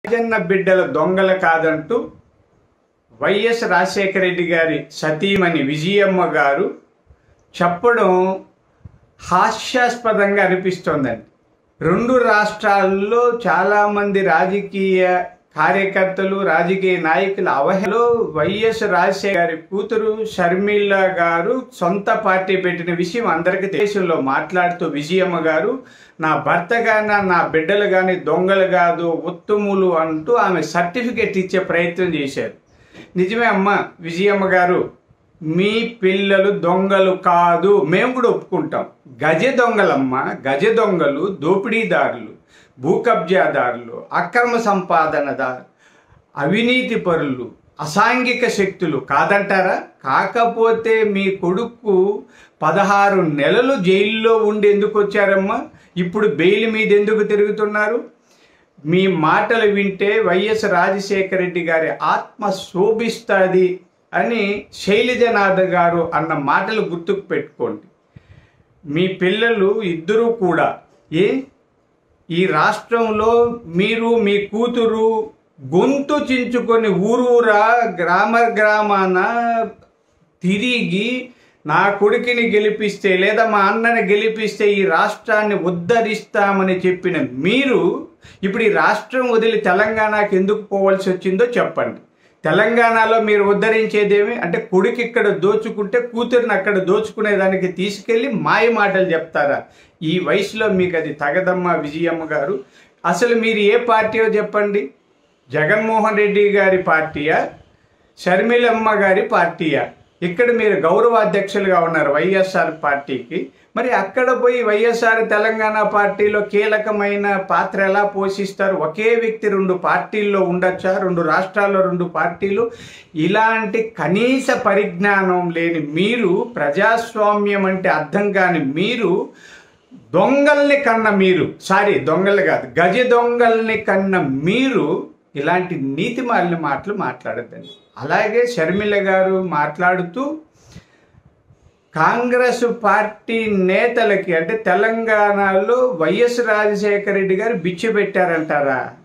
రాజన్న బిడ్డల దొంగలు కాదంటూ వైఎస్ రాజశేఖర రెడ్డి గారి సతీమణి విజయమ్మ గారు చెప్పడం హాస్యాస్పదంగా అనిపిస్తోందండి రెండు రాష్ట్రాల్లో చాలామంది రాజకీయ కార్యకర్తలు రాజకీయ నాయకుల అవహేళనలో వైఎస్ రాజశేఖర గారి కూతురు షర్మిల గారు సొంత పార్టీ పెట్టిన విషయం అందరికీ దేశంలో మాట్లాడుతూ విజయమ్మ గారు నా భర్త గాన నా బిడ్డలు కానీ దొంగలు కాదు ఉత్తములు అంటూ ఆమె సర్టిఫికెట్ ఇచ్చే ప్రయత్నం చేశారు నిజమే అమ్మ విజయమ్మ గారు మీ పిల్లలు దొంగలు కాదు మేము కూడా ఒప్పుకుంటాం గజ దొంగలమ్మ గజ దొంగలు దోపిడీదారులు భూ కబ్జాదారులు అక్రమ సంపాదనదారు అవినీతి పరులు అసాంఘిక శక్తులు కాదంటారా కాకపోతే మీ కొడుకు పదహారు నెలలు జైల్లో ఉండి ఎందుకు వచ్చారమ్మా ఇప్పుడు బెయిల్ మీద ఎందుకు తిరుగుతున్నారు మీ మాటలు వింటే వైఎస్ రాజశేఖర రెడ్డి గారి ఆత్మ శోభిస్తుంది అని శైలజనాథ్ గారు అన్న మాటలు గుర్తుకు పెట్టుకోండి మీ పిల్లలు ఇద్దరూ కూడా ఏ ఈ రాష్ట్రంలో మీరు మీ కూతురు గొంతు చించుకొని ఊరూరా గ్రామ గ్రామాన తిరిగి నా కొడుకుని గెలిపిస్తే లేదా మా అన్నని గెలిపిస్తే ఈ రాష్ట్రాన్ని ఉద్ధరిస్తామని చెప్పిన మీరు ఇప్పుడు ఈ రాష్ట్రం వదిలి తెలంగాణకి ఎందుకు పోవాల్సి వచ్చిందో చెప్పండి తెలంగాణలో మీరు ఉద్ధరించేదేమి అంటే కొడుకు ఇక్కడ దోచుకుంటే కూతురిని అక్కడ దోచుకునేదానికి తీసుకెళ్ళి మాయ మాటలు చెప్తారా ఈ వయసులో మీకు అది తగదమ్మ విజయమ్మ గారు అసలు మీరు ఏ పార్టీయో చెప్పండి జగన్మోహన్ రెడ్డి గారి పార్టీయా షర్మిలమ్మ గారి పార్టీయా ఇక్కడ మీరు గౌరవ అధ్యక్షులుగా ఉన్నారు వైఎస్ఆర్ పార్టీకి మరి అక్కడ పోయి వైఎస్ఆర్ తెలంగాణ పార్టీలో కీలకమైన పాత్ర ఎలా పోషిస్తారు ఒకే వ్యక్తి రెండు పార్టీల్లో ఉండొచ్చా రెండు రాష్ట్రాల్లో రెండు పార్టీలు ఇలాంటి కనీస పరిజ్ఞానం లేని మీరు ప్రజాస్వామ్యం అంటే అర్థం కాని మీరు దొంగల్ని కన్న మీరు సారీ దొంగలు కాదు గజ దొంగల్ని కన్న మీరు ఇలాంటి నీతి మాలిన మాటలు మాట్లాడద్దండి అలాగే షర్మిల గారు మాట్లాడుతూ కాంగ్రెస్ పార్టీ నేతలకి అంటే తెలంగాణలో వైఎస్ రాజశేఖర రెడ్డి గారు బిచ్చి పెట్టారంటారా